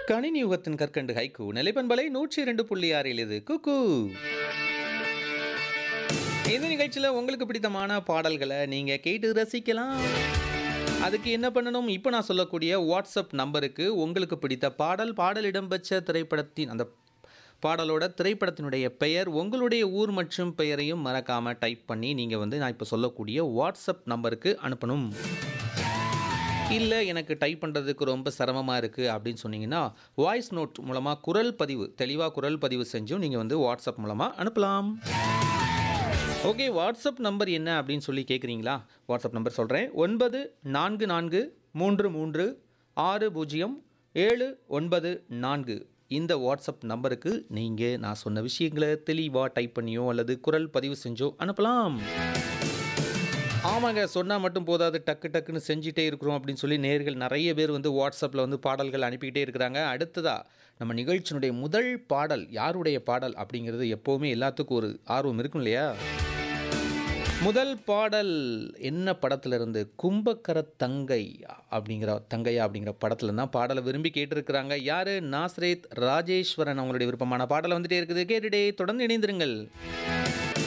கணினி யுகத்தின் கற்கண்டு ஹைக்கு நிலைப்பண்பலை நூற்றி இரண்டு புள்ளி ஆறில் இது குக்கு இந்த நிகழ்ச்சியில் உங்களுக்கு பிடித்தமான பாடல்களை நீங்கள் கேட்டு ரசிக்கலாம் அதுக்கு என்ன பண்ணணும் இப்போ நான் சொல்லக்கூடிய வாட்ஸ்அப் நம்பருக்கு உங்களுக்கு பிடித்த பாடல் பாடல் இடம்பெற்ற திரைப்படத்தின் அந்த பாடலோட திரைப்படத்தினுடைய பெயர் உங்களுடைய ஊர் மற்றும் பெயரையும் மறக்காமல் டைப் பண்ணி நீங்கள் வந்து நான் இப்போ சொல்லக்கூடிய வாட்ஸ்அப் நம்பருக்கு அனுப்பணும் இல்லை எனக்கு டைப் பண்ணுறதுக்கு ரொம்ப சிரமமாக இருக்குது அப்படின்னு சொன்னீங்கன்னா வாய்ஸ் நோட் மூலமாக குரல் பதிவு தெளிவாக குரல் பதிவு செஞ்சும் நீங்கள் வந்து வாட்ஸ்அப் மூலமாக அனுப்பலாம் ஓகே வாட்ஸ்அப் நம்பர் என்ன அப்படின்னு சொல்லி கேட்குறீங்களா வாட்ஸ்அப் நம்பர் சொல்கிறேன் ஒன்பது நான்கு நான்கு மூன்று மூன்று ஆறு பூஜ்ஜியம் ஏழு ஒன்பது நான்கு இந்த வாட்ஸ்அப் நம்பருக்கு நீங்கள் நான் சொன்ன விஷயங்களை தெளிவாக டைப் பண்ணியோ அல்லது குரல் பதிவு செஞ்சோ அனுப்பலாம் ஆமாங்க சொன்னால் மட்டும் போதாது டக்கு டக்குன்னு செஞ்சிட்டே இருக்கிறோம் அப்படின்னு சொல்லி நேர்கள் நிறைய பேர் வந்து வாட்ஸ்அப்பில் வந்து பாடல்கள் அனுப்பிக்கிட்டே இருக்கிறாங்க அடுத்ததாக நம்ம நிகழ்ச்சியினுடைய முதல் பாடல் யாருடைய பாடல் அப்படிங்கிறது எப்போவுமே எல்லாத்துக்கும் ஒரு ஆர்வம் இருக்கும் இல்லையா முதல் பாடல் என்ன படத்துல இருந்து கும்பக்கர தங்கை அப்படிங்கிற தங்கையா அப்படிங்கிற படத்துல தான் பாடலை விரும்பி கேட்டிருக்கிறாங்க யாரு நாஸ்ரேத் ராஜேஸ்வரன் அவங்களுடைய விருப்பமான பாடல் வந்துட்டே இருக்குது கேட்டுட்டே தொடர்ந்து இணைந்திருங்கள்